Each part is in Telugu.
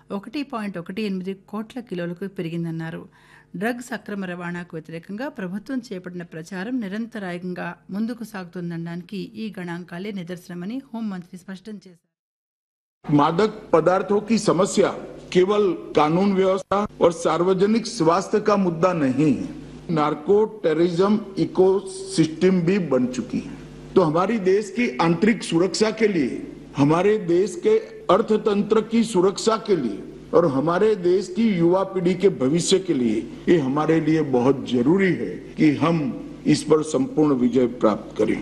ఒకటి పాయింట్ ఒకటి ఎనిమిది కోట్ల కిలోలకు పెరిగిందన్నారు డ్రగ్స్ అక్రమ రవాణాకు వ్యతిరేకంగా ప్రభుత్వం చేపట్టిన ప్రచారం నిరంతరాయంగా ముందుకు సాగుతుందనడానికి ఈ గణాంకాలే నిదర్శనమని హోంమంత్రి స్పష్టం చేశారు मादक पदार्थों की समस्या केवल कानून व्यवस्था और सार्वजनिक स्वास्थ्य का मुद्दा नहीं है नार्को टेररिज्म इको सिस्टम भी बन चुकी है तो हमारी देश की आंतरिक सुरक्षा के लिए हमारे देश के अर्थतंत्र की सुरक्षा के लिए और हमारे देश की युवा पीढ़ी के भविष्य के लिए ये हमारे लिए बहुत जरूरी है कि हम इस पर संपूर्ण विजय प्राप्त करें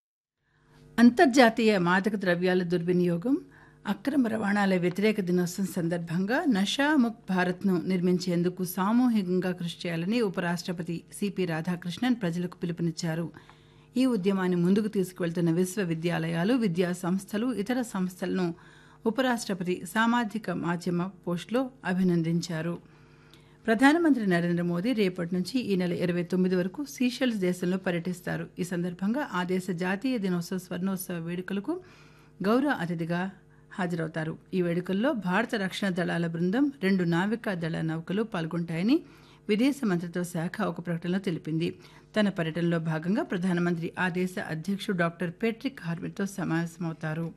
అంతర్జాతీయ మాదక ద్రవ్యాల దుర్వినియోగం అక్రమ రవాణాల వ్యతిరేక దినోత్సవం సందర్భంగా నషా ముక్ భారత్ను నిర్మించేందుకు సామూహికంగా కృషి చేయాలని ఉపరాష్ట్రపతి సిపి రాధాకృష్ణన్ ప్రజలకు పిలుపునిచ్చారు ఈ ఉద్యమాన్ని ముందుకు తీసుకువెళ్తున్న విశ్వవిద్యాలయాలు విద్యా సంస్థలు ఇతర సంస్థలను ఉపరాష్ట్రపతి సామాజిక మాధ్యమ పోస్టులో అభినందించారు ప్రధానమంత్రి నరేంద్ర మోదీ రేపటి నుంచి ఈ నెల ఇరవై తొమ్మిది వరకు సీషెల్స్ దేశంలో పర్యటిస్తారు ఈ సందర్భంగా ఆ దేశ జాతీయ దినోత్సవ స్వర్ణోత్సవ వేడుకలకు గౌరవ అతిథిగా హాజరవుతారు ఈ వేడుకల్లో భారత రక్షణ దళాల బృందం రెండు నావికా దళ నౌకలు పాల్గొంటాయని విదేశ మంత్రిత్వ శాఖ ఒక ప్రకటనలో తెలిపింది తన పర్యటనలో భాగంగా ప్రధానమంత్రి ఆ దేశ అధ్యక్షుడు డాక్టర్ పేట్రిక్ హార్మిట్తో సమావేశమవుతారు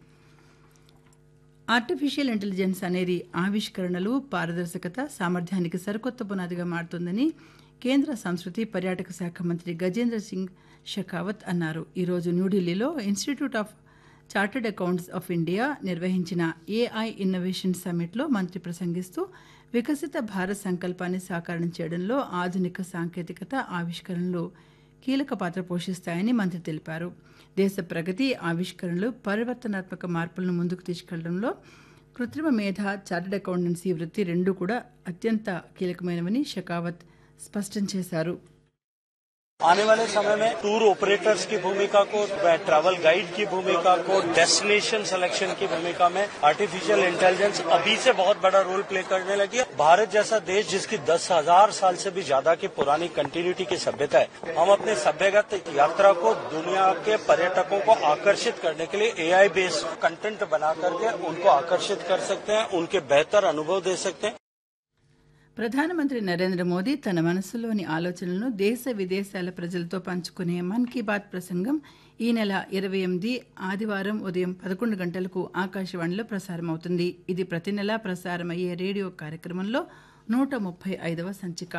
ఆర్టిఫిషియల్ ఇంటెలిజెన్స్ అనేది ఆవిష్కరణలు పారదర్శకత సామర్థ్యానికి సరికొత్త పునాదిగా మారుతుందని కేంద్ర సంస్కృతి పర్యాటక శాఖ మంత్రి గజేంద్ర సింగ్ షెకావత్ అన్నారు ఈరోజు న్యూఢిల్లీలో institute of chartered accounts of India నిర్వహించిన ఏఐ ఇన్నోవేషన్ సమ్మిట్లో మంత్రి ప్రసంగిస్తూ వికసిత భారత్ సంకల్పాన్ని సాకారం చేయడంలో ఆధునిక సాంకేతికత ఆవిష్కరణలు కీలక పాత్ర పోషిస్తాయని మంత్రి తెలిపారు దేశ ప్రగతి ఆవిష్కరణలు పరివర్తనాత్మక మార్పులను ముందుకు తీసుకెళ్లడంలో కృత్రిమ మేధ చార్టెడ్ అకౌంటెన్సీ వృత్తి రెండూ కూడా అత్యంత కీలకమైనవని షెకావత్ స్పష్టం చేశారు आने वाले समय में टूर ऑपरेटर्स की भूमिका को ट्रैवल गाइड की भूमिका को डेस्टिनेशन सिलेक्शन की भूमिका में आर्टिफिशियल इंटेलिजेंस अभी से बहुत बड़ा रोल प्ले करने लगी है भारत जैसा देश जिसकी दस हजार साल से भी ज्यादा की पुरानी कंटिन्यूटी की सभ्यता है हम अपने सभ्यगत यात्रा को दुनिया के पर्यटकों को आकर्षित करने के लिए एआई बेस्ड कंटेंट बना करके उनको आकर्षित कर सकते हैं उनके बेहतर अनुभव दे सकते हैं ప్రధానమంత్రి నరేంద్ర మోదీ తన మనసులోని ఆలోచనలను దేశ విదేశాల ప్రజలతో పంచుకునే మన్ కీ బాత్ ప్రసంగం ఈ నెల ఇరవై ఎనిమిది ఆదివారం ఉదయం పదకొండు గంటలకు ఆకాశవాణిలో ప్రసారమవుతుంది ఇది ప్రతి నెలా ప్రసారమయ్యే రేడియో కార్యక్రమంలో నూట ముప్పై ఐదవ సంచిక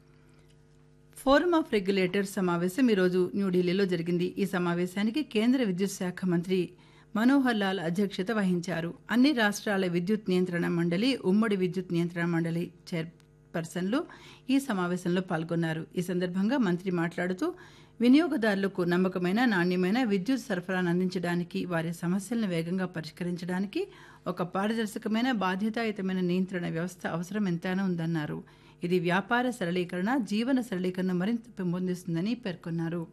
ఫోరం ఆఫ్ రెగ్యులేటర్స్ సమావేశం ఈరోజు న్యూఢిల్లీలో జరిగింది ఈ సమావేశానికి కేంద్ర విద్యుత్ శాఖ మంత్రి మనోహర్ లాల్ అధ్యక్షత వహించారు అన్ని రాష్ట్రాల విద్యుత్ నియంత్రణ మండలి ఉమ్మడి విద్యుత్ నియంత్రణ మండలి చైర్పర్సన్లు ఈ సమావేశంలో పాల్గొన్నారు ఈ సందర్భంగా మంత్రి మాట్లాడుతూ వినియోగదారులకు నమ్మకమైన నాణ్యమైన విద్యుత్ సరఫరాను అందించడానికి వారి సమస్యలను వేగంగా పరిష్కరించడానికి ఒక పారదర్శకమైన బాధ్యతాయుతమైన నియంత్రణ వ్యవస్థ అవసరం ఎంతైనా ఉందన్నారు ఇది వ్యాపార సరళీకరణ జీవన సరళీకరణ మరింత పెంపొందిస్తుందని పేర్కొన్నారు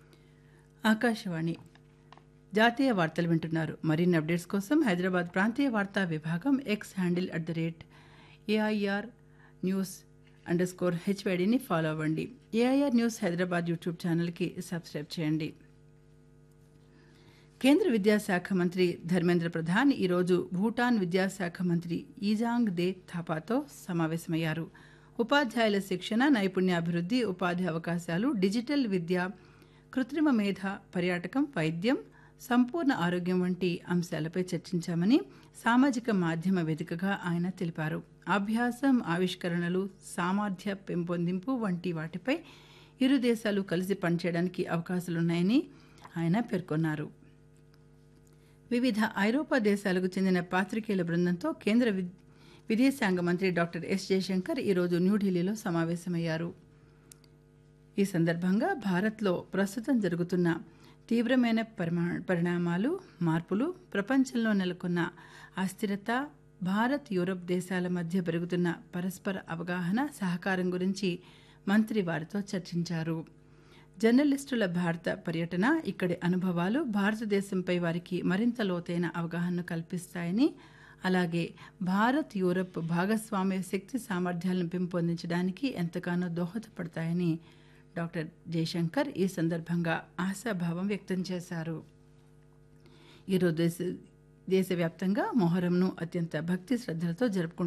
ఆకాశవాణి జాతీయ వార్తలు వింటున్నారు మరిన్ని అప్డేట్స్ కోసం హైదరాబాద్ ప్రాంతీయ వార్తా విభాగం X handle at the rate AIR news underscore స్కోర్ హెచ్వైడిని ఫాలో అవ్వండి ఏఐఆర్ న్యూస్ హైదరాబాద్ యూట్యూబ్ ఛానల్కి సబ్స్క్రైబ్ చేయండి కేంద్ర విద్యాశాఖ మంత్రి ధర్మేంద్ర ప్రధాన్ ఈరోజు భూటాన్ విద్యాశాఖ మంత్రి ఈజాంగ్ దే థాపాతో సమావేశమయ్యారు ఉపాధ్యాయుల శిక్షణ నైపుణ్యాభివృద్ధి ఉపాధి అవకాశాలు డిజిటల్ విద్య కృత్రిమ మేధ పర్యాటకం వైద్యం సంపూర్ణ ఆరోగ్యం వంటి అంశాలపై చర్చించామని సామాజిక మాధ్యమ వేదికగా ఆయన తెలిపారు అభ్యాసం ఆవిష్కరణలు సామర్థ్య పెంపొందింపు వంటి వాటిపై ఇరు దేశాలు కలిసి పనిచేయడానికి అవకాశాలున్నాయని ఆయన పేర్కొన్నారు వివిధ ఐరోపా దేశాలకు చెందిన పాత్రికేయుల బృందంతో కేంద్ర విదేశాంగ మంత్రి డాక్టర్ ఎస్ జయశంకర్ ఈరోజు న్యూఢిల్లీలో సమావేశమయ్యారు ఈ సందర్భంగా భారత్లో ప్రస్తుతం జరుగుతున్న తీవ్రమైన పరిమా పరిణామాలు మార్పులు ప్రపంచంలో నెలకొన్న అస్థిరత భారత్ యూరప్ దేశాల మధ్య పెరుగుతున్న పరస్పర అవగాహన సహకారం గురించి మంత్రి వారితో చర్చించారు జర్నలిస్టుల భారత పర్యటన ఇక్కడి అనుభవాలు భారతదేశంపై వారికి మరింత లోతైన అవగాహనను కల్పిస్తాయని అలాగే భారత్ యూరప్ భాగస్వామ్య శక్తి సామర్థ్యాలను పెంపొందించడానికి ఎంతగానో దోహదపడతాయని డాక్టర్ జయశంకర్ ఈ సందర్భంగా ఆశాభావం వ్యక్తం చేశారు ఈరోజు దేశ దేశవ్యాప్తంగా మొహరంను అత్యంత భక్తి శ్రద్ధలతో జరుపుకుంటున్నారు